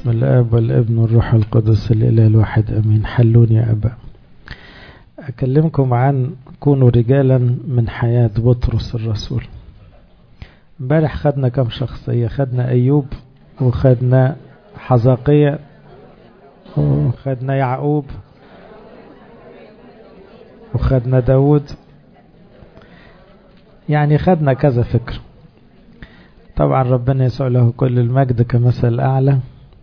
باسم الآب والابن والروح القدس الإله الواحد أمين حلون يا أبا أكلمكم عن كونوا رجالا من حياة بطرس الرسول امبارح خدنا كم شخصية خدنا أيوب وخدنا حزقية وخدنا يعقوب وخدنا داود يعني خدنا كذا فكر طبعا ربنا يسوع له كل المجد كمثل أعلى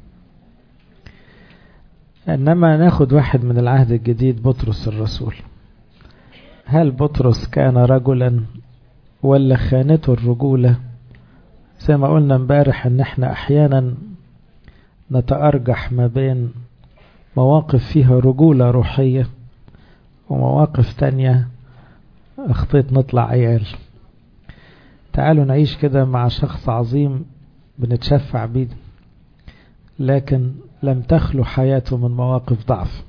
إنما ناخد واحد من العهد الجديد بطرس الرسول هل بطرس كان رجلا ولا خانته الرجولة زي ما قلنا امبارح ان احنا احيانا نتأرجح ما بين مواقف فيها رجولة روحية ومواقف تانية اخطيت نطلع عيال تعالوا نعيش كده مع شخص عظيم بنتشفع بيه لكن لم تخلو حياته من مواقف ضعف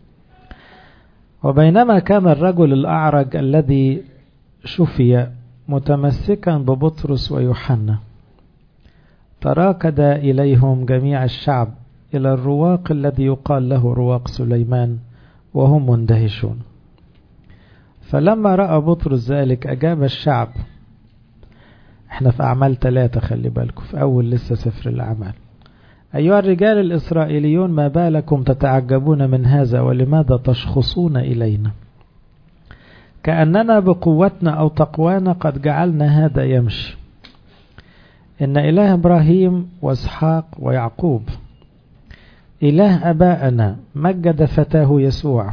وبينما كان الرجل الأعرج الذي شفي متمسكا ببطرس ويوحنا تراكد إليهم جميع الشعب إلى الرواق الذي يقال له رواق سليمان وهم مندهشون فلما رأى بطرس ذلك أجاب الشعب احنا في أعمال ثلاثة خلي بالكم في أول لسه سفر الأعمال أيها الرجال الإسرائيليون ما بالكم تتعجبون من هذا ولماذا تشخصون إلينا كأننا بقوتنا أو تقوانا قد جعلنا هذا يمشي إن إله إبراهيم وإسحاق ويعقوب إله أبائنا مجد فتاه يسوع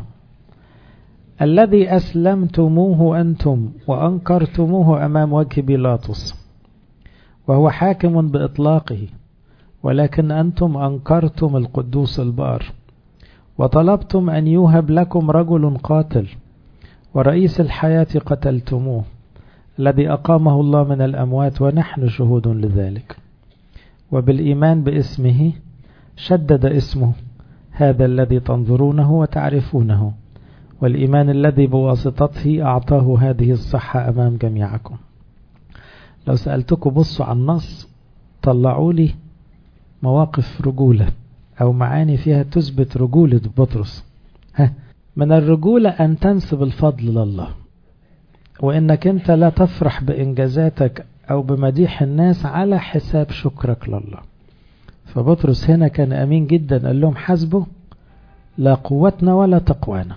الذي أسلمتموه أنتم وأنكرتموه أمام وجه بيلاطس وهو حاكم بإطلاقه ولكن أنتم أنكرتم القدوس البار وطلبتم أن يوهب لكم رجل قاتل ورئيس الحياة قتلتموه الذي أقامه الله من الأموات ونحن شهود لذلك وبالإيمان باسمه شدد اسمه هذا الذي تنظرونه وتعرفونه والإيمان الذي بواسطته أعطاه هذه الصحة أمام جميعكم لو سألتكم بصوا على النص طلعوا لي مواقف رجولة أو معاني فيها تثبت رجولة بطرس ها من الرجولة أن تنسب الفضل لله وإنك أنت لا تفرح بإنجازاتك أو بمديح الناس على حساب شكرك لله فبطرس هنا كان أمين جدا قال لهم حسبه لا قوتنا ولا تقوانا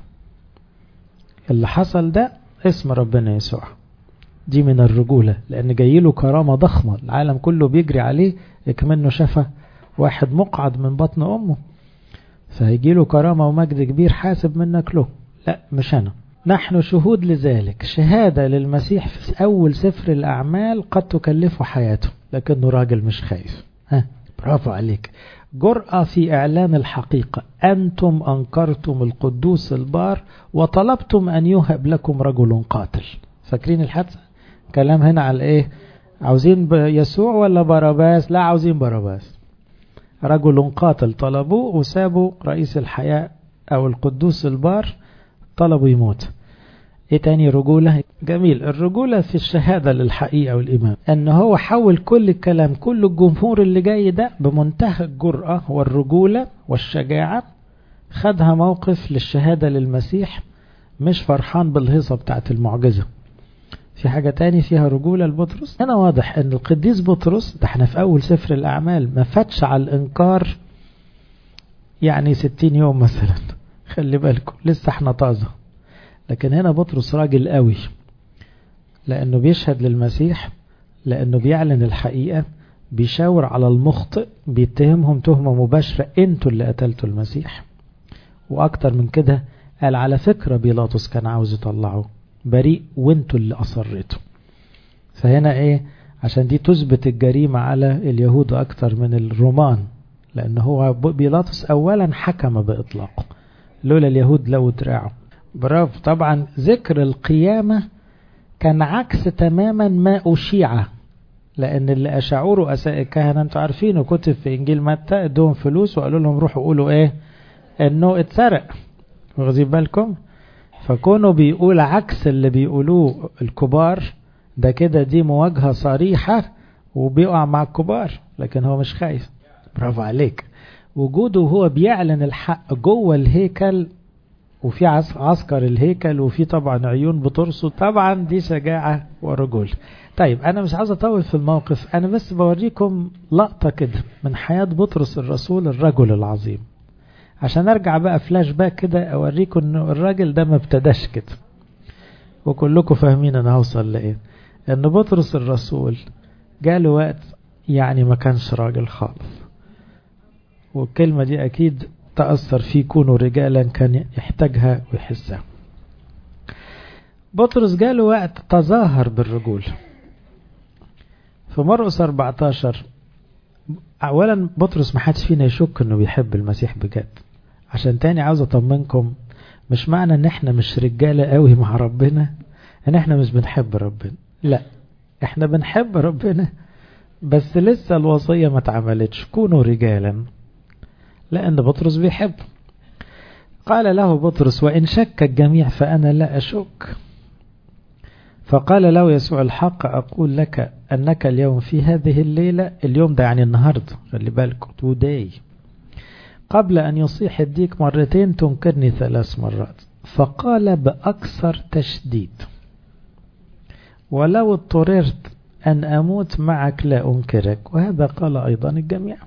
اللي حصل ده اسم ربنا يسوع دي من الرجولة لأن جاي له كرامة ضخمة العالم كله بيجري عليه كمنه شفى واحد مقعد من بطن أمه فهيجي له كرامة ومجد كبير حاسب منك له لا مش أنا نحن شهود لذلك شهادة للمسيح في أول سفر الأعمال قد تكلفه حياته لكنه راجل مش خايف ها برافو عليك جرأة في إعلان الحقيقة أنتم أنكرتم القدوس البار وطلبتم أن يوهب لكم رجل قاتل فاكرين الحادثة كلام هنا على إيه عاوزين يسوع ولا باراباس لا عاوزين باراباس رجل قاتل طلبوه وسابوا رئيس الحياة أو القدوس البار طلبوا يموت ايه تاني رجولة جميل الرجولة في الشهادة للحقيقة والإيمان ان هو حول كل الكلام كل الجمهور اللي جاي ده بمنتهى الجرأة والرجولة والشجاعة خدها موقف للشهادة للمسيح مش فرحان بالهيصة بتاعت المعجزة في حاجة تاني فيها رجولة لبطرس هنا واضح ان القديس بطرس ده احنا في اول سفر الاعمال ما فاتش على الانكار يعني ستين يوم مثلا خلي بالكم لسه احنا طازة لكن هنا بطرس راجل قوي لانه بيشهد للمسيح لانه بيعلن الحقيقة بيشاور على المخطئ بيتهمهم تهمة مباشرة انتوا اللي قتلتوا المسيح واكتر من كده قال على فكرة بيلاطس كان عاوز يطلعه بريء وانتوا اللي اصريتوا فهنا ايه عشان دي تثبت الجريمة على اليهود اكتر من الرومان لان هو بيلاطس اولا حكم باطلاقه لولا اليهود لو دراعه برافو طبعا ذكر القيامة كان عكس تماما ما أشيع لأن اللي أشعوا رؤساء الكهنة أنتوا عارفينه كتب في إنجيل متى ادوهم فلوس وقالوا لهم روحوا قولوا إيه إنه اتسرق واخدين بالكم فكونوا بيقول عكس اللي بيقولوه الكبار ده كده دي مواجهة صريحة وبيقع مع الكبار لكن هو مش خايف برافو عليك وجوده وهو بيعلن الحق جوه الهيكل وفي عسكر الهيكل وفي طبعا عيون بترصد طبعا دي شجاعة ورجول طيب أنا مش عاوز أطول في الموقف أنا بس بوريكم لقطة كده من حياة بطرس الرسول الرجل العظيم عشان أرجع بقى فلاش باك كده أوريكم إن الراجل ده ما ابتداش كده وكلكم فاهمين أنا هوصل لإيه إن بطرس الرسول جاله وقت يعني ما كانش راجل خالص والكلمة دي أكيد تأثر فيه كونه رجالا كان يحتاجها ويحسها بطرس جاله وقت تظاهر بالرجول في مرقس 14 أولا بطرس ما حدش فينا يشك إنه بيحب المسيح بجد عشان تاني عاوز أطمنكم مش معنى إن إحنا مش رجالة قوي مع ربنا إن إحنا مش بنحب ربنا لا إحنا بنحب ربنا بس لسه الوصية ما اتعملتش كونوا رجالا لأن بطرس بيحب قال له بطرس وإن شك الجميع فأنا لا أشك فقال له يسوع الحق أقول لك أنك اليوم في هذه الليلة اليوم ده يعني النهاردة خلي بالكم today قبل أن يصيح الديك مرتين تنكرني ثلاث مرات فقال بأكثر تشديد ولو اضطررت أن أموت معك لا أنكرك وهذا قال أيضا الجميع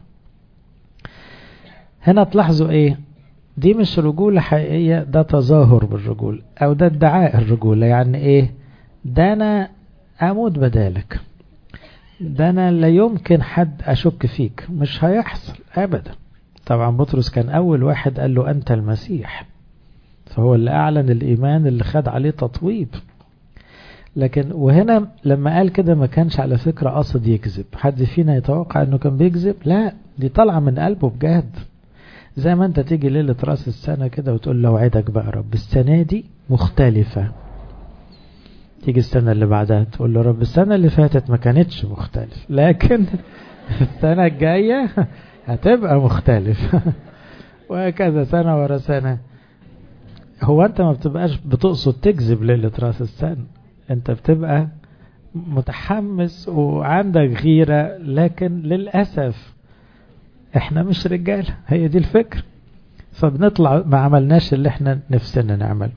هنا تلاحظوا إيه دي مش رجولة حقيقية ده تظاهر بالرجولة أو ده ادعاء الرجولة يعني إيه ده أنا أموت بدالك ده أنا لا يمكن حد أشك فيك مش هيحصل أبدا طبعا بطرس كان أول واحد قال له أنت المسيح فهو اللي أعلن الإيمان اللي خد عليه تطويب لكن وهنا لما قال كده ما كانش على فكرة قصد يكذب حد فينا يتوقع انه كان بيكذب لا دي طالعة من قلبه بجد زي ما انت تيجي ليلة راس السنة كده وتقول له وعدك بقى رب السنة دي مختلفة تيجي السنة اللي بعدها تقول له رب السنة اللي فاتت ما كانتش مختلف لكن السنة الجاية هتبقى مختلف وهكذا سنة ورا سنة هو انت ما بتبقاش بتقصد تكذب ليلة راس السنة انت بتبقى متحمس وعندك غيرة لكن للأسف احنا مش رجال هي دي الفكرة فبنطلع ما عملناش اللي احنا نفسنا نعمل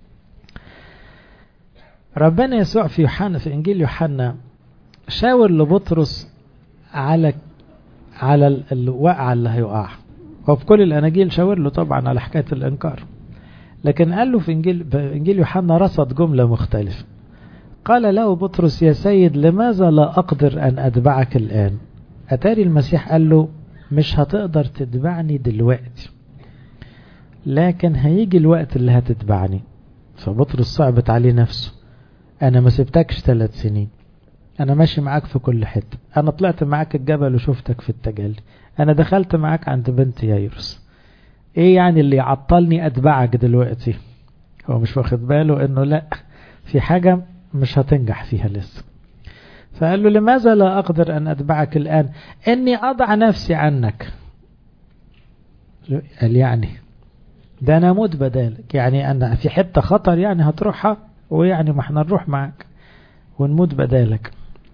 ربنا يسوع في يوحنا في انجيل يوحنا شاور لبطرس على على الوقعة اللي هيقع هو في كل الاناجيل شاور له طبعا على حكاية الانكار لكن قال له في انجيل في انجيل يوحنا رصد جملة مختلفة قال له بطرس يا سيد لماذا لا أقدر أن أتبعك الآن أتاري المسيح قال له مش هتقدر تتبعني دلوقتي لكن هيجي الوقت اللي هتتبعني فبطرس صعبت عليه نفسه أنا ما سبتكش ثلاث سنين أنا ماشي معاك في كل حتة أنا طلعت معاك الجبل وشفتك في التجلي أنا دخلت معاك عند بنت يايروس إيه يعني اللي يعطلني أتبعك دلوقتي هو مش واخد باله إنه لأ في حاجة مش هتنجح فيها لسه فقال له لماذا لا أقدر أن أتبعك الآن إني أضع نفسي عنك قال يعني ده أنا أموت بدالك يعني أنا في حتة خطر يعني هتروحها ويعني ما احنا نروح معك ونموت بدالك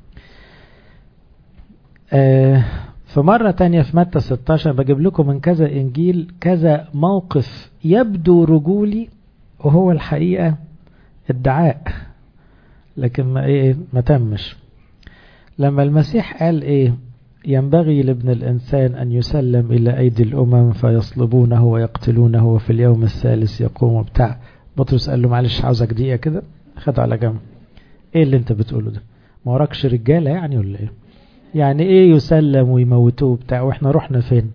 آه فمرة تانية في متى 16 بجيب لكم من كذا إنجيل كذا موقف يبدو رجولي وهو الحقيقة ادعاء لكن ما ايه ما تمش لما المسيح قال ايه ينبغي لابن الانسان ان يسلم الى ايدي الامم فيصلبونه ويقتلونه وفي اليوم الثالث يقوم بتاع بطرس قال له معلش عاوزك دقيقه كده خد على جنب ايه اللي انت بتقوله ده ما وراكش رجاله يعني ولا ايه يعني ايه يسلم ويموتوه بتاع واحنا رحنا فين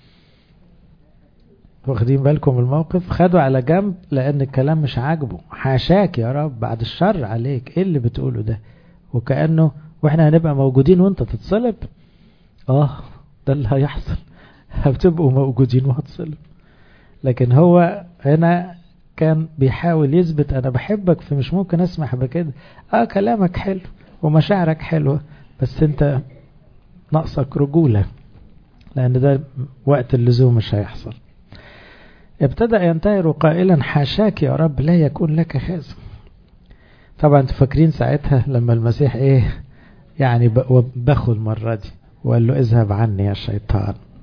واخدين بالكم الموقف خدوا على جنب لان الكلام مش عاجبه حاشاك يا رب بعد الشر عليك ايه اللي بتقوله ده وكأنه واحنا هنبقى موجودين وانت تتصلب اه ده اللي هيحصل هتبقوا موجودين وهتصلب لكن هو هنا كان بيحاول يثبت انا بحبك فمش ممكن اسمح بكده اه كلامك حلو ومشاعرك حلوة بس انت ناقصك رجولة لان ده وقت اللزوم مش هيحصل ابتدأ ينتهر قائلا حاشاك يا رب لا يكون لك هذا طبعا انتوا فاكرين ساعتها لما المسيح ايه يعني بخوا المرة دي وقال له اذهب عني يا شيطان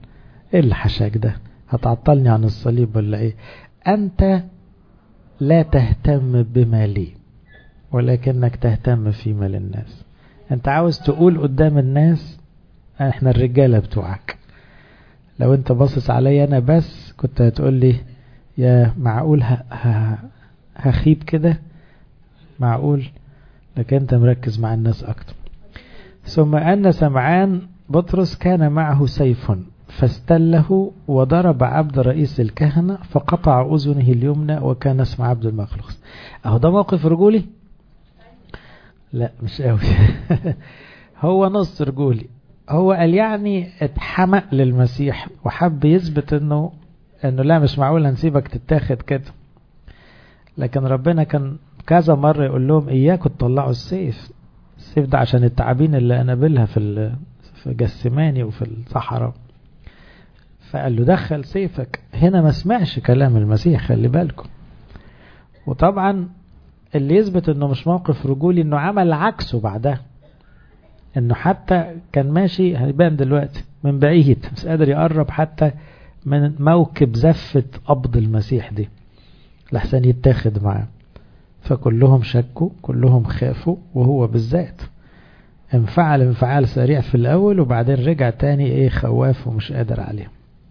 ايه اللي حشاك ده هتعطلني عن الصليب ولا ايه انت لا تهتم بما لي ولكنك تهتم فيما للناس انت عاوز تقول قدام الناس احنا الرجاله بتوعك لو انت باصص عليا انا بس كنت هتقول لي يا معقول هخيب كده معقول لكن انت مركز مع الناس اكتر ثم ان سمعان بطرس كان معه سيف فاستله وضرب عبد رئيس الكهنة فقطع أذنه اليمنى وكان اسم عبد المخلوق أهو ده موقف رجولي لا مش قوي هو نص رجولي هو قال يعني اتحمق للمسيح وحب يثبت انه انه لا مش معقول هنسيبك تتاخد كده لكن ربنا كان كذا مرة يقول لهم اياكم تطلعوا السيف السيف ده عشان التعابين اللي قنابلها في في جسماني وفي الصحراء فقال له دخل سيفك هنا ما سمعش كلام المسيح خلي بالكم وطبعا اللي يثبت انه مش موقف رجولي انه عمل عكسه بعدها انه حتى كان ماشي هيبان دلوقتي من بعيد مش قادر يقرب حتى من موكب زفة قبض المسيح دي لحسن يتاخد معاه فكلهم شكوا كلهم خافوا وهو بالذات انفعل انفعال سريع في الاول وبعدين رجع تاني ايه خواف ومش قادر عليه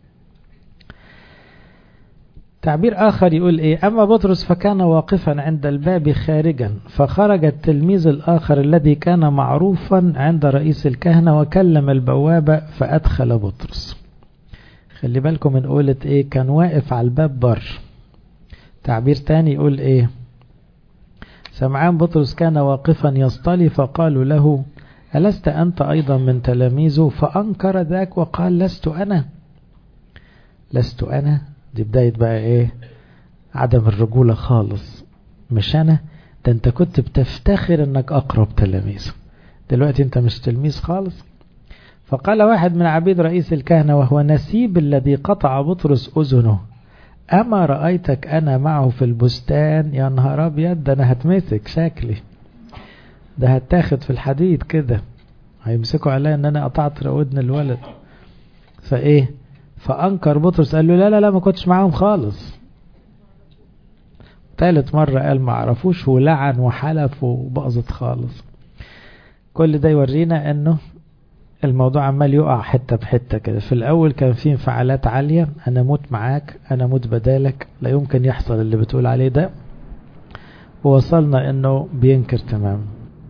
تعبير آخر يقول إيه أما بطرس فكان واقفا عند الباب خارجا فخرج التلميذ الآخر الذي كان معروفا عند رئيس الكهنة وكلم البوابة فأدخل بطرس خلي بالكم من قولة إيه كان واقف على الباب بر تعبير تاني يقول إيه سمعان بطرس كان واقفا يصطلي فقالوا له ألست أنت أيضا من تلاميذه فأنكر ذاك وقال لست أنا لست أنا دي بداية بقى ايه عدم الرجولة خالص مش انا ده انت كنت بتفتخر انك اقرب تلاميذ دلوقتي انت مش تلميذ خالص فقال واحد من عبيد رئيس الكهنة وهو نسيب الذي قطع بطرس اذنه اما رأيتك انا معه في البستان يا نهار ابيض ده انا هتمسك شكلي ده هتاخد في الحديد كده هيمسكوا عليا ان انا قطعت ودن الولد فايه فأنكر بطرس قال له لا لا لا ما كنتش معاهم خالص ثالث مرة قال ما عرفوش ولعن وحلف وبقظت خالص كل ده يورينا انه الموضوع عمال يقع حتة بحتة كده في الأول كان فيه انفعالات عالية أنا موت معاك أنا موت بدالك لا يمكن يحصل اللي بتقول عليه ده ووصلنا انه بينكر تماما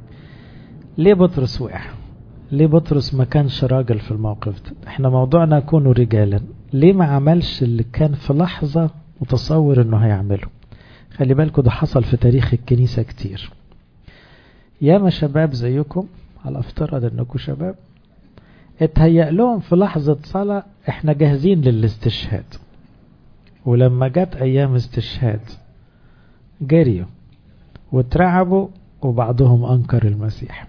ليه بطرس وقع ليه بطرس ما كانش راجل في الموقف ده احنا موضوعنا كونوا رجالا ليه ما عملش اللي كان في لحظة متصور انه هيعمله خلي بالكم ده حصل في تاريخ الكنيسة كتير ياما شباب زيكم على افترض انكم شباب اتهيأ لهم في لحظة صلاة احنا جاهزين للاستشهاد ولما جت ايام استشهاد جريوا واترعبوا وبعضهم انكر المسيح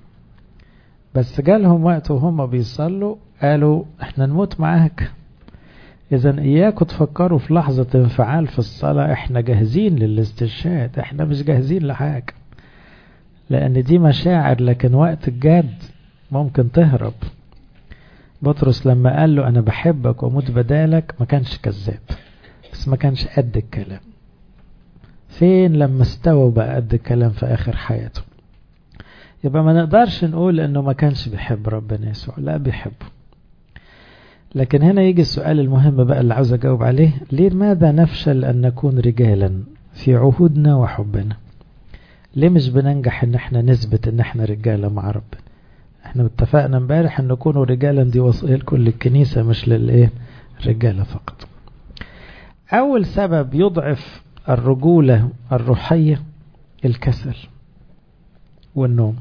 بس جالهم وقت وهم بيصلوا قالوا احنا نموت معاك اذا اياكم تفكروا في لحظة انفعال في الصلاة احنا جاهزين للاستشهاد احنا مش جاهزين لحاجة لان دي مشاعر لكن وقت الجد ممكن تهرب بطرس لما قال له انا بحبك واموت بدالك ما كانش كذاب بس ما كانش قد الكلام فين لما استوى بقى قد الكلام في اخر حياته يبقى ما نقدرش نقول انه ما كانش بيحب ربنا يسوع لا بيحبه لكن هنا يجي السؤال المهم بقى اللي عاوز اجاوب عليه ليه ماذا نفشل ان نكون رجالا في عهودنا وحبنا ليه مش بننجح ان احنا نثبت ان احنا رجاله مع ربنا احنا اتفقنا امبارح ان نكونوا رجالا دي وصيه لكل الكنيسه مش للايه رجاله فقط اول سبب يضعف الرجوله الروحيه الكسل والنوم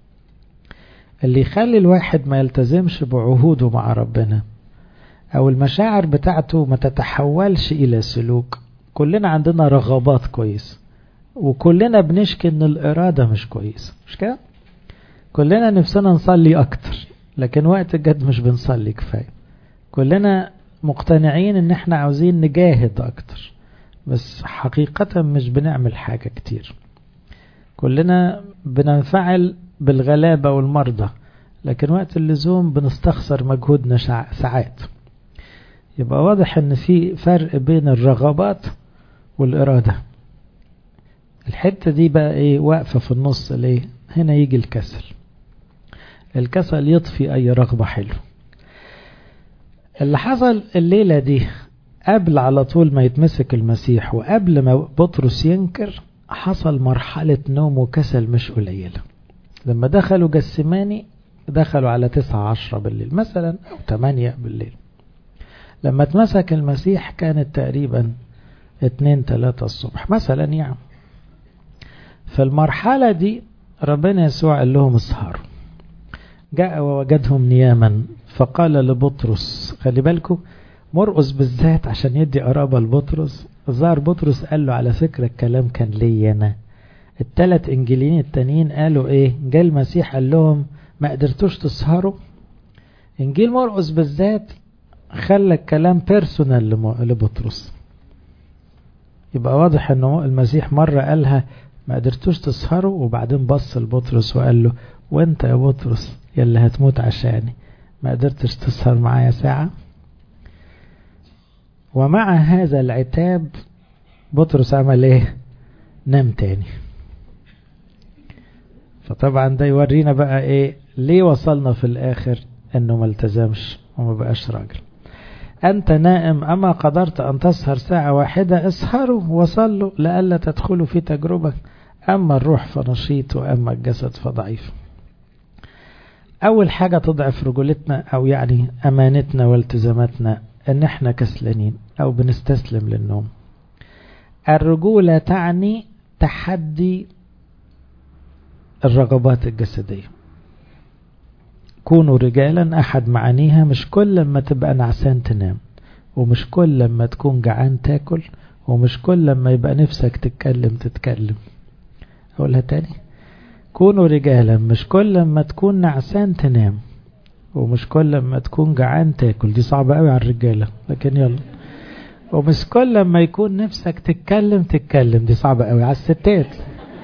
اللي يخلي الواحد ما يلتزمش بعهوده مع ربنا او المشاعر بتاعته ما تتحولش الى سلوك كلنا عندنا رغبات كويس وكلنا بنشكي ان الارادة مش كويس مش كده كلنا نفسنا نصلي اكتر لكن وقت الجد مش بنصلي كفاية كلنا مقتنعين ان احنا عاوزين نجاهد اكتر بس حقيقة مش بنعمل حاجة كتير كلنا بننفعل بالغلابة والمرضى لكن وقت اللزوم بنستخسر مجهودنا ساعات يبقى واضح ان في فرق بين الرغبات والإرادة الحتة دي بقى ايه واقفة في النص ليه هنا يجي الكسل الكسل يطفي اي رغبة حلوة اللي حصل الليلة دي قبل على طول ما يتمسك المسيح وقبل ما بطرس ينكر حصل مرحلة نوم وكسل مش قليلة لما دخلوا جسماني دخلوا على تسعة عشرة بالليل مثلا أو تمانية بالليل لما اتمسك المسيح كانت تقريبا اتنين تلاتة الصبح مثلا يعني في المرحلة دي ربنا يسوع قال لهم اسهروا جاء ووجدهم نياما فقال لبطرس خلي بالكم مرقس بالذات عشان يدي قرابة لبطرس ظهر بطرس قال له على فكرة الكلام كان لي أنا التلات إنجيلين التانيين قالوا إيه جاء المسيح قال لهم ما قدرتوش تسهروا إنجيل مرقس بالذات خلى الكلام بيرسونال لبطرس يبقى واضح انه المسيح مرة قالها ما قدرتوش تسهروا وبعدين بص لبطرس وقال له وانت يا بطرس يلي هتموت عشاني ما قدرتش تسهر معايا ساعة ومع هذا العتاب بطرس عمل ايه نام تاني فطبعا ده يورينا بقى ايه ليه وصلنا في الاخر انه ما التزمش وما بقاش راجل أنت نائم أما قدرت أن تسهر ساعة واحدة اسهروا وصلوا لئلا تدخلوا في تجربة أما الروح فنشيط وأما الجسد فضعيف أول حاجة تضعف رجولتنا أو يعني أمانتنا والتزاماتنا أن احنا كسلانين أو بنستسلم للنوم الرجولة تعني تحدي الرغبات الجسدية كونوا رجالا أحد معانيها مش كل لما تبقى نعسان تنام ومش كل لما تكون جعان تاكل ومش كل لما يبقى نفسك تتكلم تتكلم أقولها تاني كونوا رجالا مش كل لما تكون نعسان تنام ومش كل لما تكون جعان تاكل دي صعبة قوي على الرجالة لكن يلا ومش كل لما يكون نفسك تتكلم تتكلم دي صعبة قوي على الستات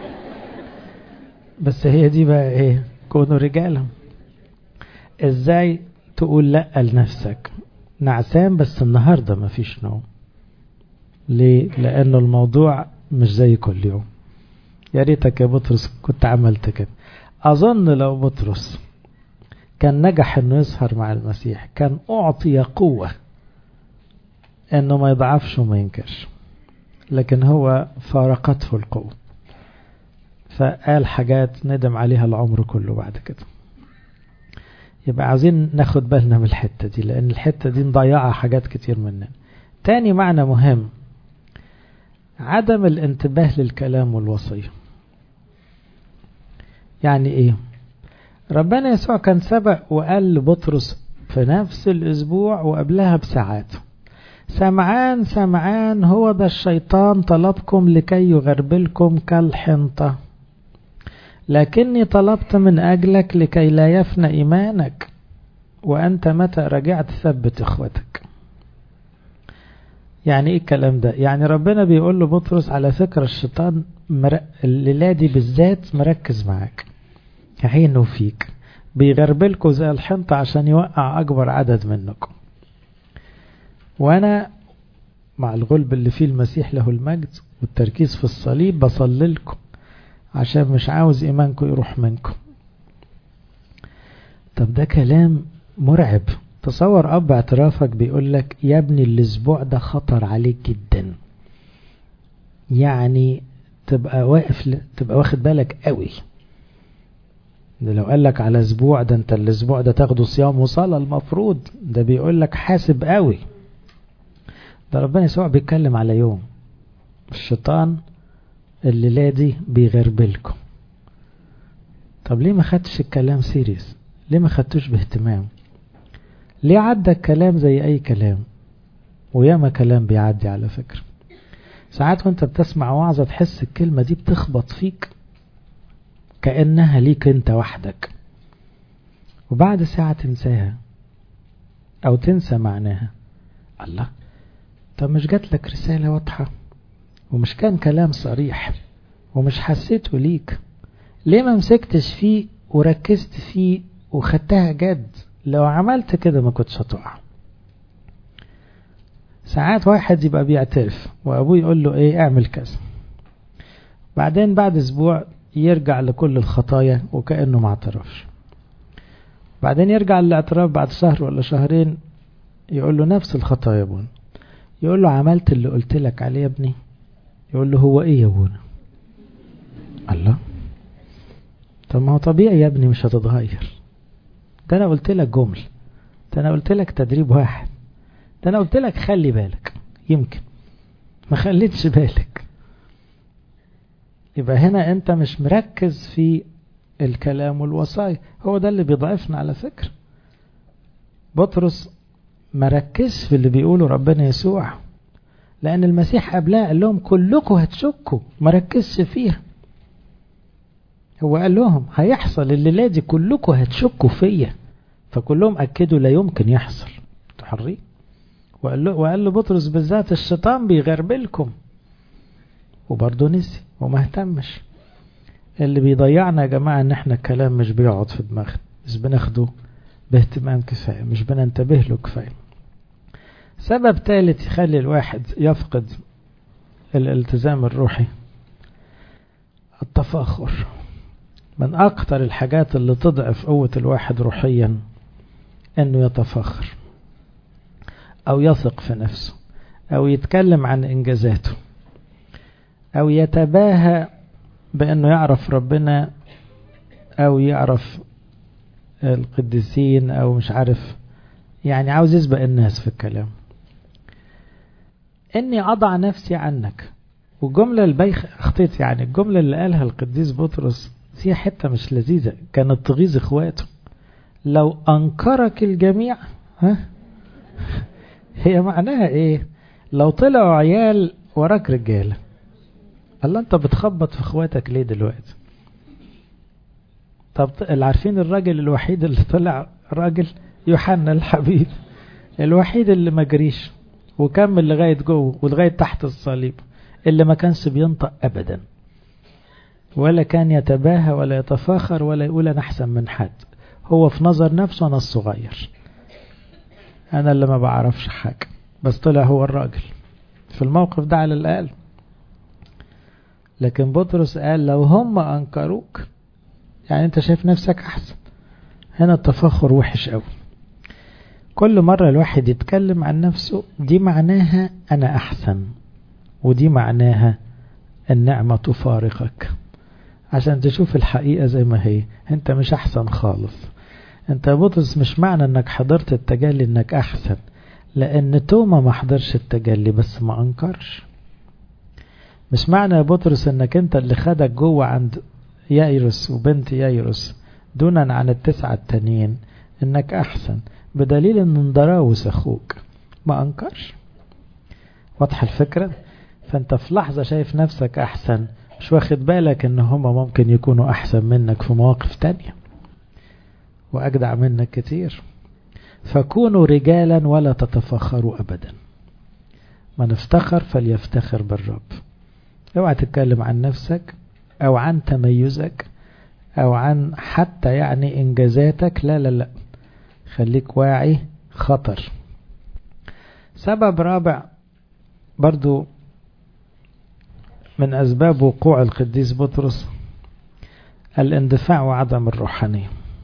بس هي دي بقى ايه كونوا رجالا ازاي تقول لا لنفسك نعسان بس النهاردة مفيش نوم ليه لانه الموضوع مش زي كل يوم يا ريتك يا بطرس كنت عملت كده اظن لو بطرس كان نجح انه يسهر مع المسيح كان اعطي قوة انه ما يضعفش وما ينكرش لكن هو فارقته القوة فقال حاجات ندم عليها العمر كله بعد كده يبقى عايزين ناخد بالنا من الحتة دي لأن الحتة دي مضيعة حاجات كتير مننا تاني معنى مهم عدم الانتباه للكلام والوصية يعني ايه ربنا يسوع كان سبق وقال لبطرس في نفس الأسبوع وقبلها بساعات سمعان سمعان هو ده الشيطان طلبكم لكي يغربلكم كالحنطة لكني طلبت من أجلك لكي لا يفنى إيمانك وأنت متى رجعت ثبت إخوتك يعني إيه الكلام ده يعني ربنا بيقول له بطرس على فكرة الشيطان مر... الليلة دي بالذات مركز معاك عينه فيك بيغربلكوا زي الحنطة عشان يوقع أكبر عدد منكم وأنا مع الغلب اللي فيه المسيح له المجد والتركيز في الصليب بصلي لكم عشان مش عاوز إيمانكم يروح منكم طب ده كلام مرعب تصور أب اعترافك بيقول لك يا ابني الأسبوع ده خطر عليك جدا يعني تبقى واقف ل... تبقى واخد بالك قوي ده لو قال لك على اسبوع ده انت الاسبوع ده تاخده صيام وصلاة المفروض ده بيقول لك حاسب قوي ده ربنا يسوع بيتكلم على يوم الشيطان الليلة دي بيغربلكم طب ليه ما خدتش الكلام سيريس ليه ما خدتوش باهتمام ليه عدى الكلام زي اي كلام وياما كلام بيعدي على فكرة ساعات وانت بتسمع وعظة تحس الكلمة دي بتخبط فيك كأنها ليك انت وحدك وبعد ساعة تنساها او تنسى معناها الله طب مش جات لك رسالة واضحة ومش كان كلام صريح ومش حسيته ليك ليه ما مسكتش فيه وركزت فيه وخدتها جد لو عملت كده ما كنتش هتقع ساعات واحد يبقى بيعترف وأبوه يقول له إيه اعمل كذا بعدين بعد أسبوع يرجع لكل الخطايا وكأنه ما اعترفش بعدين يرجع للاعتراف بعد شهر ولا شهرين يقول له نفس الخطايا يا ابونا يقول له عملت اللي قلت لك عليه يا ابني يقول له هو ايه يا ابونا الله طب ما هو طبيعي يا ابني مش هتتغير ده انا قلت لك جمل ده انا قلت لك تدريب واحد ده انا قلت لك خلي بالك يمكن ما خليتش بالك يبقى هنا انت مش مركز في الكلام والوصايا هو ده اللي بيضعفنا على فكرة بطرس مركز في اللي بيقوله ربنا يسوع لأن المسيح قبلها قال لهم كلكم هتشكوا مركزش فيها هو قال لهم هيحصل الليلة دي كلكم هتشكوا فيا فكلهم أكدوا لا يمكن يحصل تحريه وقال له, وقال له بطرس بالذات الشيطان بيغربلكم وبرضه نسي وما اهتمش اللي بيضيعنا يا جماعة ان احنا الكلام مش بيقعد في دماغنا مش بناخده باهتمام كفاية مش بننتبه له كفاية سبب ثالث يخلي الواحد يفقد الالتزام الروحي التفاخر من أكتر الحاجات اللي تضعف قوة الواحد روحيا أنه يتفاخر أو يثق في نفسه أو يتكلم عن إنجازاته أو يتباهى بأنه يعرف ربنا أو يعرف القديسين أو مش عارف يعني عاوز يسبق الناس في الكلام إني أضع نفسي عنك والجملة البيخ اخطيت يعني الجملة اللي قالها القديس بطرس فيها حتة مش لذيذة كانت تغيظ اخواته لو أنكرك الجميع ها هي معناها ايه لو طلعوا عيال وراك رجاله الله انت بتخبط في اخواتك ليه دلوقتي طب اللي عارفين الراجل الوحيد اللي طلع راجل يوحنا الحبيب الوحيد اللي ما جريش وكمل لغاية جوه ولغاية تحت الصليب اللي ما كانش بينطق ابدا ولا كان يتباهى ولا يتفاخر ولا يقول انا احسن من حد هو في نظر نفسه انا الصغير انا اللي ما بعرفش حاجة بس طلع هو الراجل في الموقف ده على الاقل لكن بطرس قال لو هم انكروك يعني انت شايف نفسك احسن هنا التفاخر وحش قوي كل مرة الواحد يتكلم عن نفسه دي معناها انا احسن ودي معناها النعمة تفارقك عشان تشوف الحقيقة زي ما هي انت مش احسن خالص انت يا بطرس مش معنى انك حضرت التجلي انك احسن لان توما ما حضرش التجلي بس ما انكرش مش معنى يا بطرس انك انت اللي خدك جوه عند يايروس وبنت يايروس دونا عن التسعة التانيين انك احسن بدليل ان اندراوس اخوك ما انكرش واضحة الفكرة فانت في لحظة شايف نفسك احسن مش واخد بالك ان هما ممكن يكونوا احسن منك في مواقف تانية واجدع منك كتير فكونوا رجالا ولا تتفخروا ابدا من افتخر فليفتخر بالرب اوعى تتكلم عن نفسك او عن تميزك او عن حتى يعني انجازاتك لا لا لا خليك واعي خطر سبب رابع برضو من أسباب وقوع القديس بطرس الاندفاع وعدم الروحانية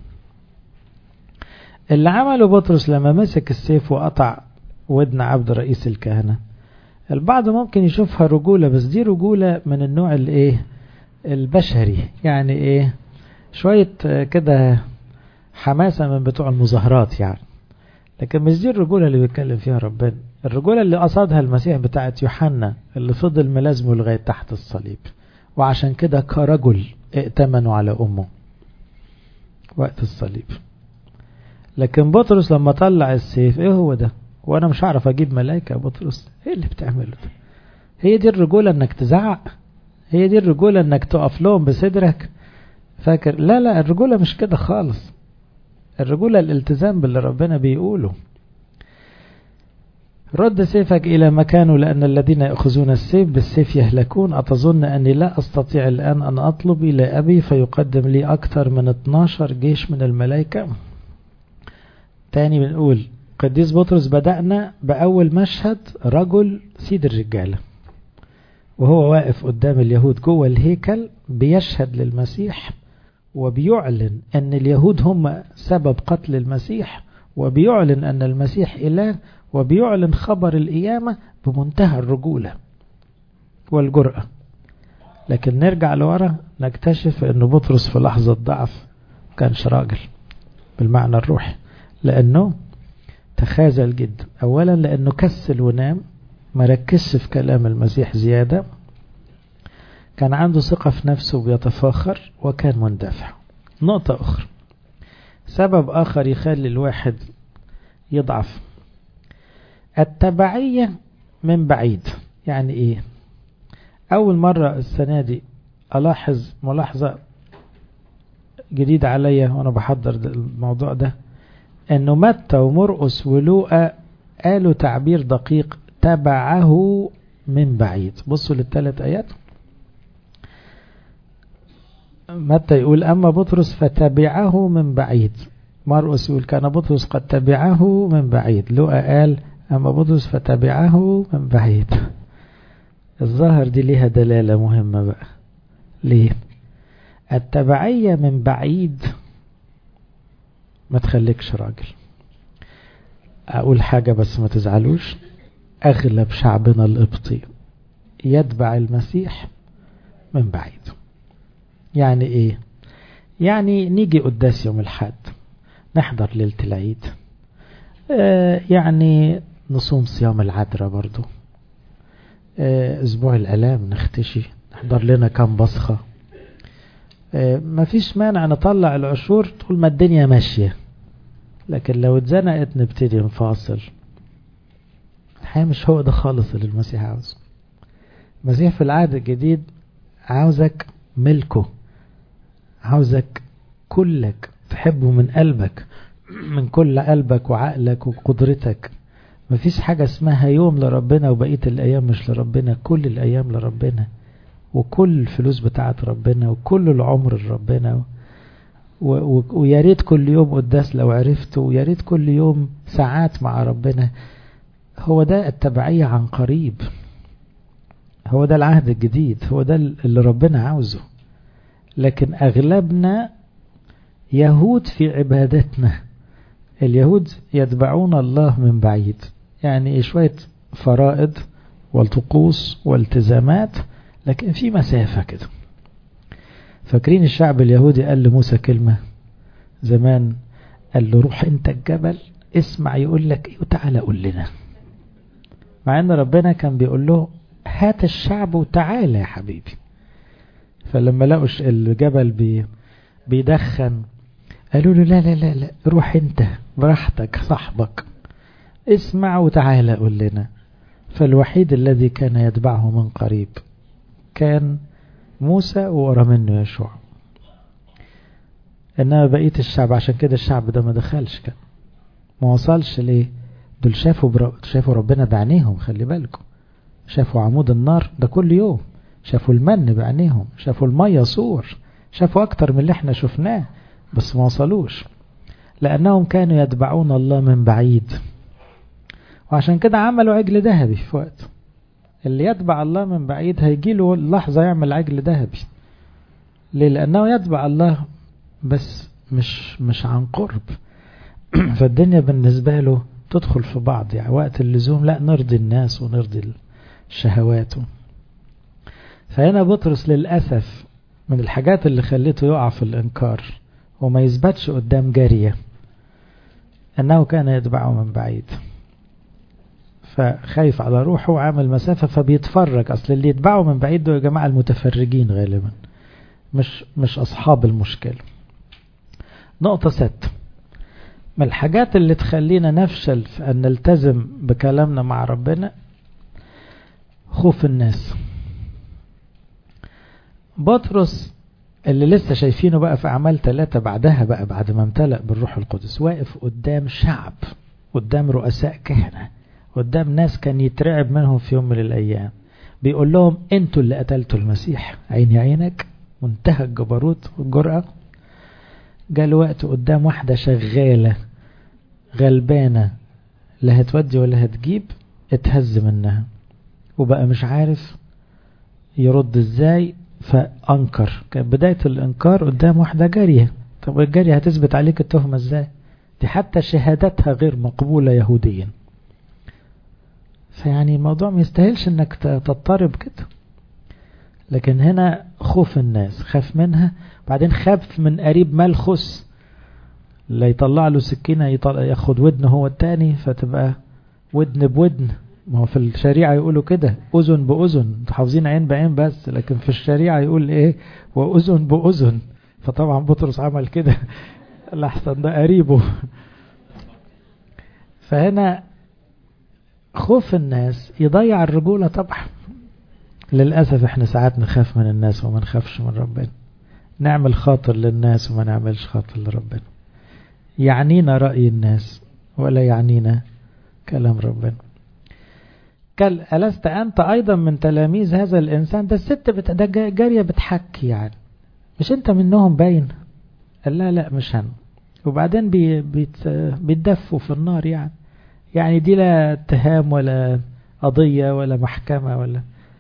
اللي عمله بطرس لما مسك السيف وقطع ودن عبد رئيس الكهنة البعض ممكن يشوفها رجولة بس دي رجولة من النوع الايه البشري يعني ايه شوية كده حماسة من بتوع المظاهرات يعني لكن مش دي الرجولة اللي بيتكلم فيها ربنا الرجولة اللي قصدها المسيح بتاعت يوحنا اللي فضل ملازمه لغاية تحت الصليب وعشان كده كرجل ائتمنوا على أمه وقت الصليب لكن بطرس لما طلع السيف ايه هو ده وانا مش هعرف اجيب ملائكة يا بطرس ايه اللي بتعمله ده هي دي الرجولة انك تزعق هي دي الرجولة انك تقف لهم بصدرك فاكر لا لا الرجولة مش كده خالص الرجولة الالتزام باللي ربنا بيقوله رد سيفك إلى مكانه لأن الذين يأخذون السيف بالسيف يهلكون أتظن أني لا أستطيع الآن أن أطلب إلى أبي فيقدم لي أكثر من 12 جيش من الملائكة تاني بنقول قديس بطرس بدأنا بأول مشهد رجل سيد الرجالة وهو واقف قدام اليهود جوه الهيكل بيشهد للمسيح وبيعلن أن اليهود هم سبب قتل المسيح وبيعلن أن المسيح إله وبيعلن خبر القيامة بمنتهى الرجولة والجرأة لكن نرجع لورا نكتشف أن بطرس في لحظة ضعف كانش راجل بالمعنى الروحي لأنه تخاذل جدا أولا لأنه كسل ونام ما ركزش في كلام المسيح زيادة كان عنده ثقة في نفسه بيتفاخر وكان مندفع نقطة أخرى سبب آخر يخلي الواحد يضعف التبعية من بعيد يعني إيه أول مرة السنة دي ألاحظ ملاحظة جديدة عليا وأنا بحضر الموضوع ده أنه متى ومرقس ولوقا قالوا تعبير دقيق تبعه من بعيد بصوا للثلاث آيات متى يقول أما بطرس فتبعه من بعيد مرقس يقول كان بطرس قد تبعه من بعيد لوقا قال أما بطرس فتبعه من بعيد الظاهر دي ليها دلالة مهمة بقى ليه التبعية من بعيد ما تخليكش راجل أقول حاجة بس ما تزعلوش أغلب شعبنا القبطي يتبع المسيح من بعيد يعني إيه يعني نيجي قداس يوم الحد نحضر ليلة العيد آه يعني نصوم صيام العذراء برضو آه أسبوع الألام نختشي نحضر لنا كام بصخة آه ما فيش مانع نطلع العشور طول ما الدنيا ماشية لكن لو اتزنقت نبتدي نفاصل الحقيقة مش هو ده خالص اللي المسيح عاوزه المسيح في العهد الجديد عاوزك ملكه عاوزك كلك تحبه من قلبك من كل قلبك وعقلك وقدرتك مفيش حاجة اسمها يوم لربنا وبقية الأيام مش لربنا كل الأيام لربنا وكل الفلوس بتاعت ربنا وكل العمر لربنا ويا ريت كل يوم قداس لو عرفت ويا ريت كل يوم ساعات مع ربنا هو ده التبعية عن قريب هو ده العهد الجديد هو ده اللي ربنا عاوزه لكن أغلبنا يهود في عبادتنا اليهود يتبعون الله من بعيد يعني شوية فرائض والطقوس والتزامات لكن في مسافة كده فاكرين الشعب اليهودي قال لموسى كلمة زمان قال له روح انت الجبل اسمع يقول لك ايه وتعالى قول لنا مع ان ربنا كان بيقول له هات الشعب وتعالى يا حبيبي فلما لقوا الجبل بي بيدخن قالوا له لا لا لا لا روح انت براحتك صاحبك اسمع وتعالى قول لنا فالوحيد الذي كان يتبعه من قريب كان موسى وورا منه يشوع انما بقية الشعب عشان كده الشعب ده ما دخلش كان ما وصلش ليه دول شافوا برا... شافوا ربنا بعينيهم خلي بالكم شافوا عمود النار ده كل يوم شافوا المن بعينيهم شافوا المية صور شافوا اكتر من اللي احنا شفناه بس ما وصلوش لانهم كانوا يتبعون الله من بعيد وعشان كده عملوا عجل ذهبي في وقت اللي يتبع الله من بعيد هيجي له لحظة يعمل عجل ذهبي ليه لأنه يتبع الله بس مش مش عن قرب فالدنيا بالنسبة له تدخل في بعض يعني وقت اللزوم لا نرضي الناس ونرضي الشهوات فهنا بطرس للأسف من الحاجات اللي خليته يقع في الإنكار وما يثبتش قدام جارية أنه كان يتبعه من بعيد فخايف على روحه وعامل مسافة فبيتفرج أصل اللي يتبعه من بعيد دول يا جماعة المتفرجين غالبا مش مش أصحاب المشكلة نقطة ست من الحاجات اللي تخلينا نفشل في أن نلتزم بكلامنا مع ربنا خوف الناس بطرس اللي لسه شايفينه بقى في أعمال ثلاثة بعدها بقى بعد ما امتلأ بالروح القدس واقف قدام شعب قدام رؤساء كهنة قدام ناس كان يترعب منهم في يوم من الأيام بيقول لهم انتوا اللي قتلتوا المسيح عيني عينك منتهى الجبروت والجرأة جاء وقت قدام واحدة شغالة غلبانة لا هتودي ولا هتجيب اتهز منها وبقى مش عارف يرد ازاي فانكر كانت بداية الانكار قدام واحدة جارية طب الجارية هتثبت عليك التهمة ازاي دي حتى شهادتها غير مقبولة يهوديا فيعني الموضوع ما يستاهلش انك تضطرب كده لكن هنا خوف الناس خاف منها بعدين خاف من قريب ملخص لا يطلع له سكينة ياخد ودن هو التاني فتبقى ودن بودن ما هو في الشريعة يقولوا كده أذن بأذن حافظين عين بعين بس لكن في الشريعة يقول إيه وأذن بأذن فطبعا بطرس عمل كده لحسن ده قريبه فهنا خوف الناس يضيع الرجولة طبعا للأسف احنا ساعات نخاف من الناس وما نخافش من ربنا نعمل خاطر للناس وما نعملش خاطر لربنا يعنينا رأي الناس ولا يعنينا كلام ربنا قال ألست أنت أيضا من تلاميذ هذا الإنسان ده الست بت... ده جارية بتحكي يعني مش أنت منهم باين قال لا لا مش أنا وبعدين بي... بيت... بيتدفوا في النار يعني يعني دي لا اتهام ولا قضية ولا محكمة ولا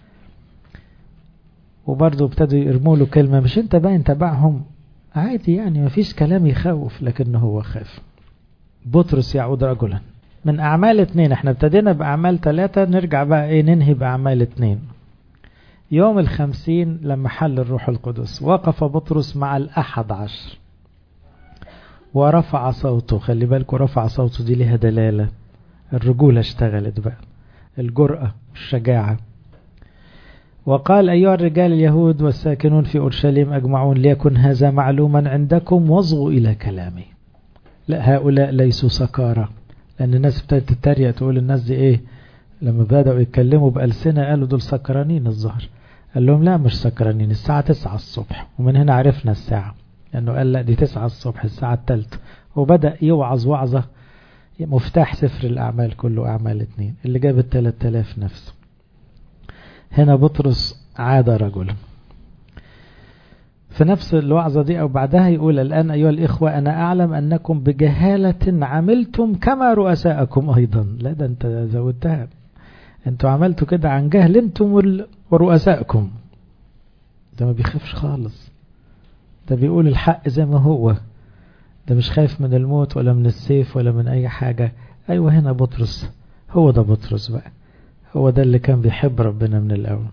وبرضه ابتدوا يرموا له كلمة مش انت باين تبعهم عادي يعني ما فيش كلام يخوف لكنه هو خاف بطرس يعود رجلا من أعمال اتنين احنا ابتدينا بأعمال ثلاثة نرجع بقى ايه ننهي بأعمال اتنين يوم الخمسين لما حل الروح القدس وقف بطرس مع الأحد عشر ورفع صوته خلي بالكوا رفع صوته دي لها دلالة الرجولة اشتغلت بقى الجرأة الشجاعة وقال أيها الرجال اليهود والساكنون في أورشليم أجمعون ليكن هذا معلوما عندكم واصغوا إلى كلامي لا هؤلاء ليسوا سكارى لأن الناس ابتدت تتريق تقول الناس دي إيه لما بدأوا يتكلموا بألسنة قالوا دول سكرانين الظهر قال لهم لا مش سكرانين الساعة تسعة الصبح ومن هنا عرفنا الساعة لأنه قال لا دي تسعة الصبح الساعة الثالثة وبدأ يوعظ وعظة مفتاح سفر الأعمال كله أعمال اتنين اللي جاب الثلاث آلاف نفسه هنا بطرس عاد رجلا في نفس الوعظة دي أو بعدها يقول الآن أيها الإخوة أنا أعلم أنكم بجهالة عملتم كما رؤساءكم أيضا لا ده أنت زودتها أنتوا عملتوا كده عن جهل أنتم ورؤساءكم ده ما بيخافش خالص ده بيقول الحق زي ما هو ده مش خايف من الموت ولا من السيف ولا من أي حاجة أيوة هنا بطرس هو ده بطرس بقى هو ده اللي كان بيحب ربنا من الأول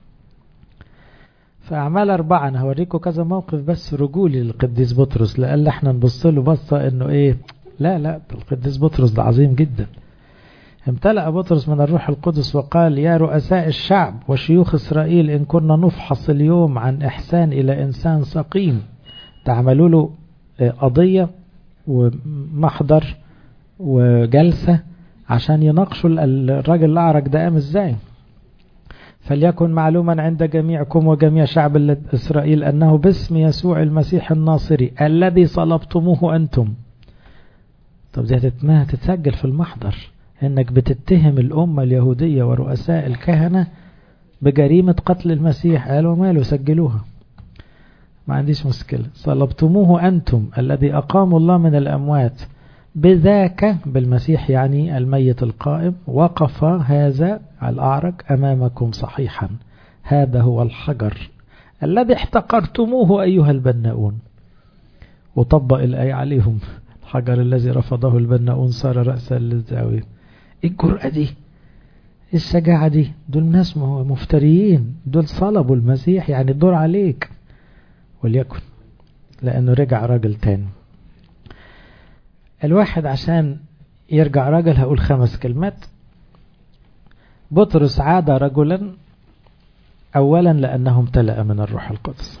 فأعمال أربعة أنا هوريكم كذا موقف بس رجولي للقديس بطرس لألا احنا نبص له بصة إنه إيه لا لا القديس بطرس ده عظيم جدا امتلأ بطرس من الروح القدس وقال يا رؤساء الشعب وشيوخ إسرائيل إن كنا نفحص اليوم عن إحسان إلى إنسان سقيم تعملوا له قضية ومحضر وجلسة عشان يناقشوا الراجل الأعرج ده قام ازاي فليكن معلوما عند جميعكم وجميع شعب إسرائيل أنه باسم يسوع المسيح الناصري الذي صلبتموه أنتم طب دي هتتسجل في المحضر انك بتتهم الأمة اليهودية ورؤساء الكهنة بجريمة قتل المسيح قالوا ماله سجلوها ما عنديش مشكلة صلبتموه أنتم الذي أقام الله من الأموات بذاك بالمسيح يعني الميت القائم وقف هذا الأعرج أمامكم صحيحا هذا هو الحجر الذي احتقرتموه أيها البناؤون وطبق الآية عليهم الحجر الذي رفضه البناؤون صار رأسا للزاوية ايه الجرأة دي الشجاعة دي دول ناس مفتريين دول صلبوا المسيح يعني الدور عليك وليكن لأنه رجع راجل تاني الواحد عشان يرجع راجل هقول خمس كلمات بطرس عاد رجلا أولا لأنه امتلأ من الروح القدس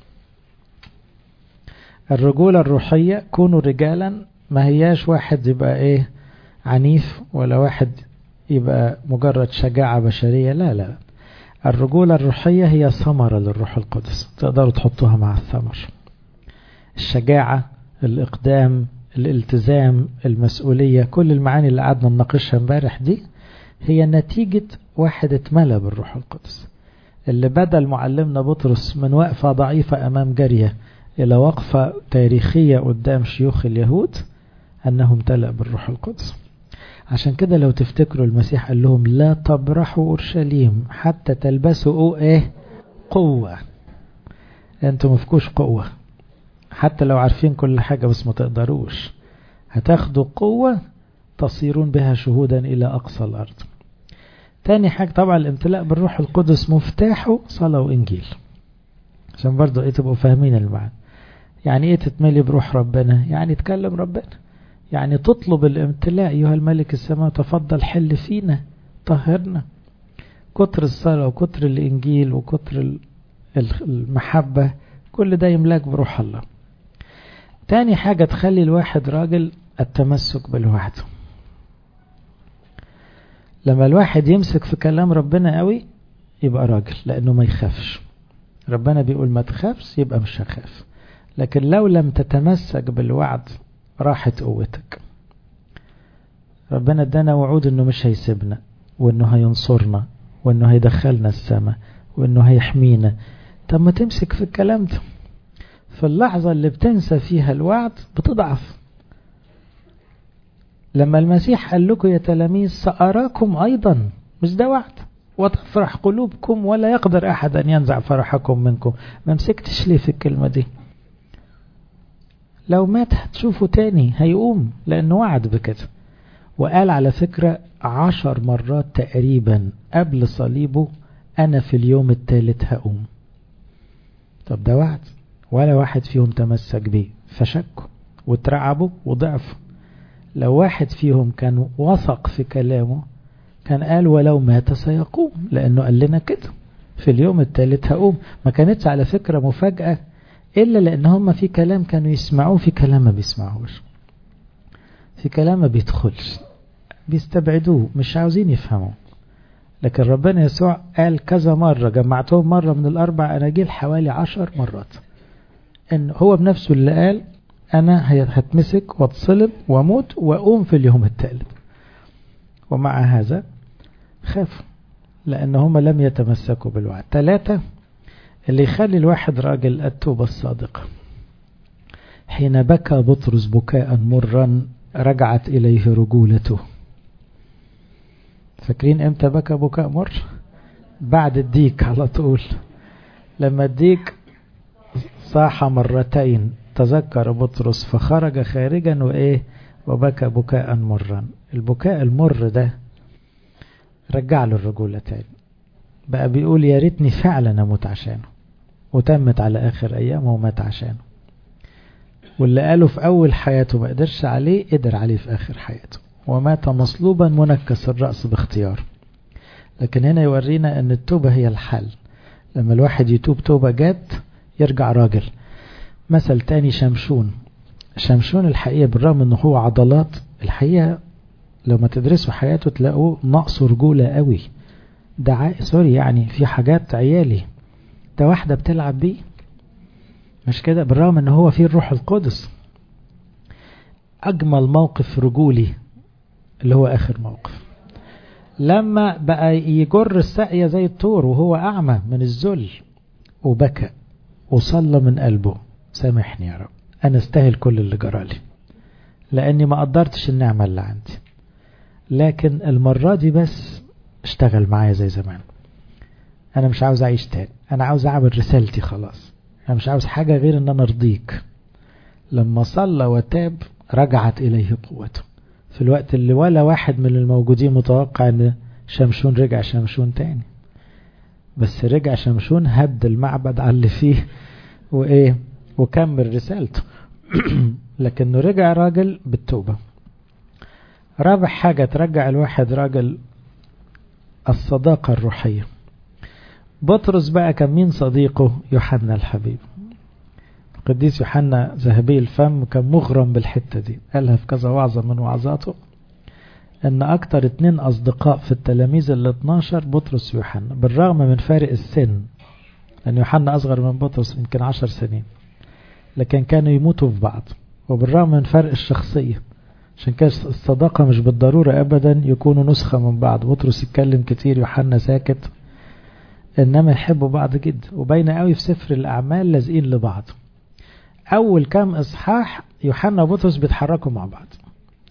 الرجولة الروحية كونوا رجالا ما هياش واحد يبقى ايه عنيف ولا واحد يبقى مجرد شجاعة بشرية لا لا الرجولة الروحية هي ثمرة للروح القدس تقدروا تحطوها مع الثمر الشجاعة الإقدام الالتزام المسؤولية كل المعاني اللي قعدنا نناقشها امبارح دي هي نتيجة واحد اتملى بالروح القدس اللي بدل معلمنا بطرس من وقفة ضعيفة أمام جارية إلى وقفة تاريخية قدام شيوخ اليهود أنه امتلأ بالروح القدس عشان كده لو تفتكروا المسيح قال لهم لا تبرحوا أورشليم حتى تلبسوا ايه قوة انتوا مفكوش قوة حتى لو عارفين كل حاجة بس ما تقدروش هتاخدوا قوة تصيرون بها شهودا إلى أقصى الأرض تاني حاجة طبعا الامتلاء بالروح القدس مفتاحه صلاة وإنجيل عشان برضو ايه تبقوا فاهمين المعنى يعني ايه تتملي بروح ربنا يعني تكلم ربنا يعني تطلب الامتلاء أيها الملك السماء تفضل حل فينا طهرنا كتر الصلاة وكتر الإنجيل وكتر المحبة كل ده يملاك بروح الله تاني حاجة تخلي الواحد راجل التمسك بالوعد لما الواحد يمسك في كلام ربنا قوي يبقى راجل لأنه ما يخافش ربنا بيقول ما تخافش يبقى مش هخاف لكن لو لم تتمسك بالوعد راحت قوتك ربنا ادانا وعود انه مش هيسيبنا وانه هينصرنا وانه هيدخلنا السماء وانه هيحمينا طب ما تمسك في الكلام ده في اللحظة اللي بتنسى فيها الوعد بتضعف لما المسيح قال لكم يا تلاميذ سأراكم أيضا مش ده وعد وتفرح قلوبكم ولا يقدر أحد أن ينزع فرحكم منكم ما مسكتش ليه في الكلمة دي لو مات هتشوفه تاني هيقوم لأنه وعد بكده وقال على فكرة عشر مرات تقريبا قبل صليبه أنا في اليوم الثالث هقوم طب ده وعد ولا واحد فيهم تمسك بيه فشكوا واترعبوا وضعفوا لو واحد فيهم كان وثق في كلامه كان قال ولو مات سيقوم لأنه قال لنا كده في اليوم الثالث هقوم ما كانتش على فكرة مفاجأة إلا لأن هم في كلام كانوا يسمعوه في كلام ما بيسمعوش في كلام ما بيدخلش بيستبعدوه مش عاوزين يفهموا لكن ربنا يسوع قال كذا مرة جمعتهم مرة من الأربع أناجيل حوالي عشر مرات إن هو بنفسه اللي قال أنا هتمسك واتصلب واموت وأقوم في اليوم الثالث ومع هذا خافوا لأن هم لم يتمسكوا بالوعد ثلاثة اللي يخلي الواحد راجل التوبة الصادقة حين بكى بطرس بكاء مرا رجعت إليه رجولته فاكرين امتى بكى بكاء مر بعد الديك على طول لما الديك صاح مرتين تذكر بطرس فخرج خارجا وايه وبكى بكاء مرا البكاء المر ده رجع له الرجولة تاني بقى بيقول يا ريتني فعلا اموت عشانه وتمت على اخر ايامه ومات عشانه واللي قاله في اول حياته ما قدرش عليه قدر عليه في اخر حياته ومات مصلوبا منكس الرأس باختيار لكن هنا يورينا ان التوبة هي الحل لما الواحد يتوب توبة جاد يرجع راجل مثل تاني شمشون شمشون الحقيقة بالرغم انه هو عضلات الحقيقة لو ما تدرسوا حياته تلاقوه نقص رجولة قوي ده ع... سوري يعني في حاجات عيالي ده واحدة بتلعب بيه مش كده بالرغم ان هو فيه الروح القدس اجمل موقف رجولي اللي هو اخر موقف لما بقى يجر الساقية زي الطور وهو اعمى من الذل وبكى وصلى من قلبه سامحني يا رب انا استاهل كل اللي جرالي لاني ما قدرتش النعمة اللي عندي لكن المرة دي بس اشتغل معايا زي زمان انا مش عاوز اعيش تاني انا عاوز اعمل رسالتي خلاص انا مش عاوز حاجة غير ان انا ارضيك لما صلى وتاب رجعت اليه قوته في الوقت اللي ولا واحد من الموجودين متوقع ان شمشون رجع شمشون تاني بس رجع شمشون هد المعبد على اللي فيه وايه وكمل رسالته لكنه رجع راجل بالتوبة رابع حاجة ترجع الواحد راجل الصداقة الروحية بطرس بقى كان مين صديقه يوحنا الحبيب القديس يوحنا ذهبي الفم كان مغرم بالحتة دي قالها في كذا وعظة من وعظاته ان اكتر اتنين اصدقاء في التلاميذ ال 12 بطرس ويوحنا بالرغم من فارق السن لان يوحنا اصغر من بطرس يمكن 10 سنين لكن كانوا يموتوا في بعض وبالرغم من فرق الشخصية عشان كده الصداقة مش بالضرورة ابدا يكونوا نسخة من بعض بطرس يتكلم كتير يوحنا ساكت انما يحبوا بعض جدا وباينه قوي في سفر الاعمال لازقين لبعض اول كام اصحاح يوحنا وبطرس بيتحركوا مع بعض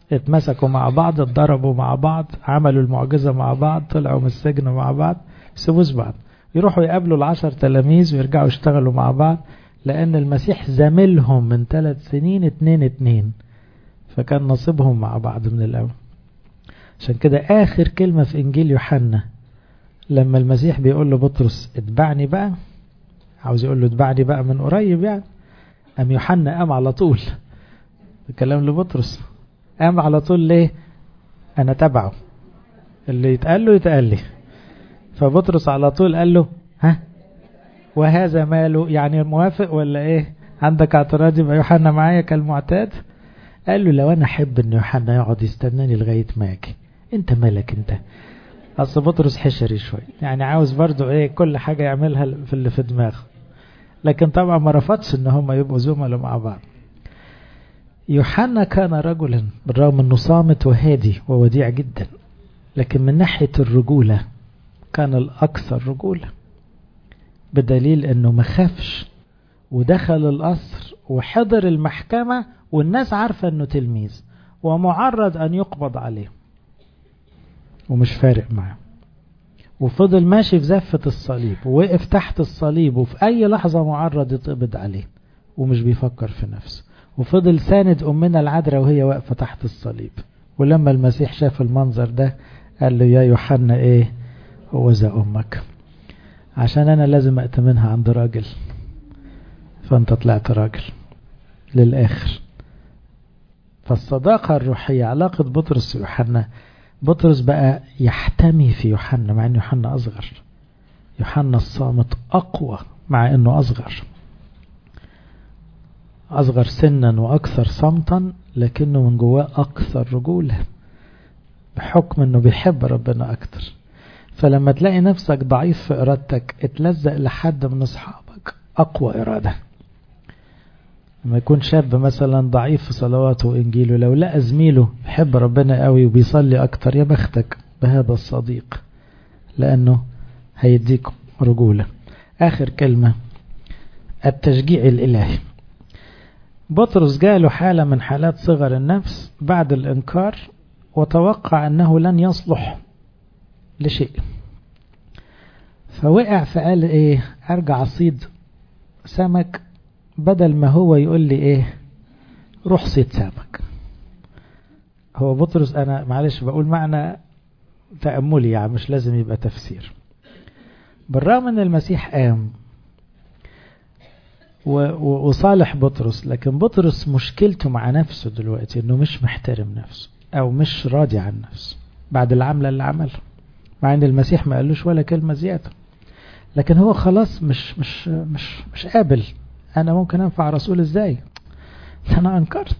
اتمسكوا مع بعض اتضربوا مع بعض عملوا المعجزة مع بعض طلعوا من السجن مع بعض يسيبوش بعض يروحوا يقابلوا العشر تلاميذ ويرجعوا يشتغلوا مع بعض لأن المسيح زاملهم من ثلاث سنين اتنين اتنين فكان نصيبهم مع بعض من الأول عشان كده آخر كلمة في إنجيل يوحنا لما المسيح بيقول له بطرس اتبعني بقى عاوز يقول له اتبعني بقى من قريب يعني أم يوحنا قام على طول الكلام لبطرس قام على طول ليه أنا تبعه اللي يتقال له يتقال لي فبطرس على طول قال له ها وهذا ماله يعني موافق ولا ايه عندك اعتراض يبقى يوحنا معايا كالمعتاد قال له لو انا احب ان يوحنا يقعد يستناني لغايه ما اجي انت مالك انت اصل بطرس حشري شويه يعني عاوز برضو ايه كل حاجه يعملها في اللي في دماغه لكن طبعا ما رفضش ان هم يبقوا زملاء مع بعض يوحنا كان رجلا بالرغم انه صامت وهادي ووديع جدا لكن من ناحيه الرجوله كان الاكثر رجوله بدليل انه ما خافش ودخل القصر وحضر المحكمة والناس عارفة انه تلميذ ومعرض ان يقبض عليه ومش فارق معاه وفضل ماشي في زفة الصليب ووقف تحت الصليب وفي اي لحظة معرض يتقبض عليه ومش بيفكر في نفسه وفضل ساند امنا العذراء وهي واقفة تحت الصليب ولما المسيح شاف المنظر ده قال له يا يوحنا ايه هو ذا امك عشان انا لازم ائتمنها عند راجل فانت طلعت راجل للاخر فالصداقة الروحية علاقة بطرس ويوحنا بطرس بقى يحتمي في يوحنا مع ان يوحنا اصغر يوحنا الصامت اقوى مع انه اصغر اصغر سنا واكثر صمتا لكنه من جواه اكثر رجولة بحكم انه بيحب ربنا اكتر فلما تلاقي نفسك ضعيف في إرادتك اتلزق لحد من أصحابك أقوى إرادة لما يكون شاب مثلا ضعيف في صلواته وإنجيله لو لقى زميله بيحب ربنا قوي وبيصلي أكتر يا بختك بهذا الصديق لأنه هيديك رجولة آخر كلمة التشجيع الإلهي بطرس جاله حالة من حالات صغر النفس بعد الإنكار وتوقع أنه لن يصلح لشيء فوقع فقال ايه ارجع اصيد سمك بدل ما هو يقول لي ايه روح صيد سمك هو بطرس انا معلش بقول معنى تأملي يعني مش لازم يبقى تفسير بالرغم ان المسيح قام وصالح بطرس لكن بطرس مشكلته مع نفسه دلوقتي انه مش محترم نفسه او مش راضي عن نفسه بعد العملة اللي عملها مع ان المسيح ما قالوش ولا كلمة زيادة لكن هو خلاص مش مش مش مش قابل انا ممكن انفع رسول ازاي انا انكرت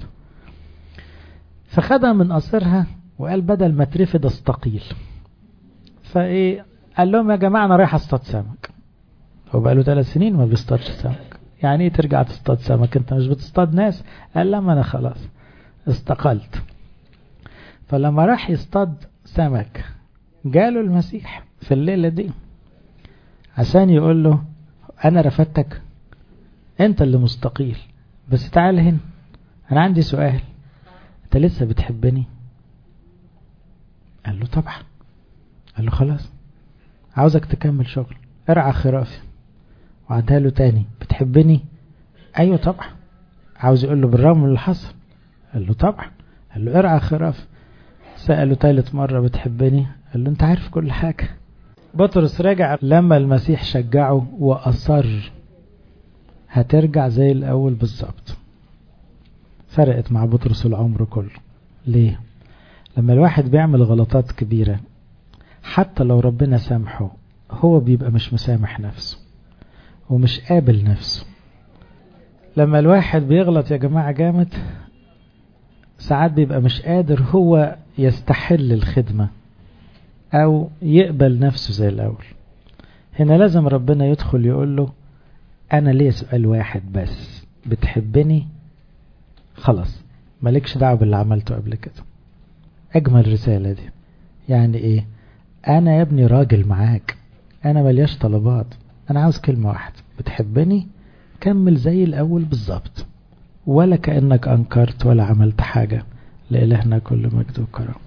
فخدها من قصرها وقال بدل ما ترفض استقيل فايه قال لهم يا جماعة انا رايح اصطاد سمك هو بقى له ثلاث سنين ما بيصطادش سمك يعني ايه ترجع تصطاد سمك انت مش بتصطاد ناس قال لما انا خلاص استقلت فلما راح يصطاد سمك جاله المسيح في الليلة دي عشان يقول له أنا رفدتك أنت اللي مستقيل بس تعال هنا أنا عندي سؤال أنت لسه بتحبني قال له طبعا قال له خلاص عاوزك تكمل شغل ارعى خرافي وعدها له تاني بتحبني ايوه طبعا عاوز يقول له بالرغم من اللي حصل قال له طبعا قال له ارعى خرافي سأله تالت مرة بتحبني قال له انت عارف كل حاجة بطرس رجع لما المسيح شجعه وأصر هترجع زي الأول بالظبط فرقت مع بطرس العمر كله ليه لما الواحد بيعمل غلطات كبيرة حتى لو ربنا سامحه هو بيبقى مش مسامح نفسه ومش قابل نفسه لما الواحد بيغلط يا جماعة جامد ساعات بيبقى مش قادر هو يستحل الخدمة أو يقبل نفسه زي الأول هنا لازم ربنا يدخل يقول له أنا ليه سؤال واحد بس بتحبني خلاص مالكش دعوة باللي عملته قبل كده أجمل رسالة دي يعني إيه أنا يا ابني راجل معاك أنا ملياش طلبات أنا عاوز كلمة واحدة بتحبني كمل زي الأول بالظبط ولا كأنك أنكرت ولا عملت حاجة لإلهنا كل مجد وكرم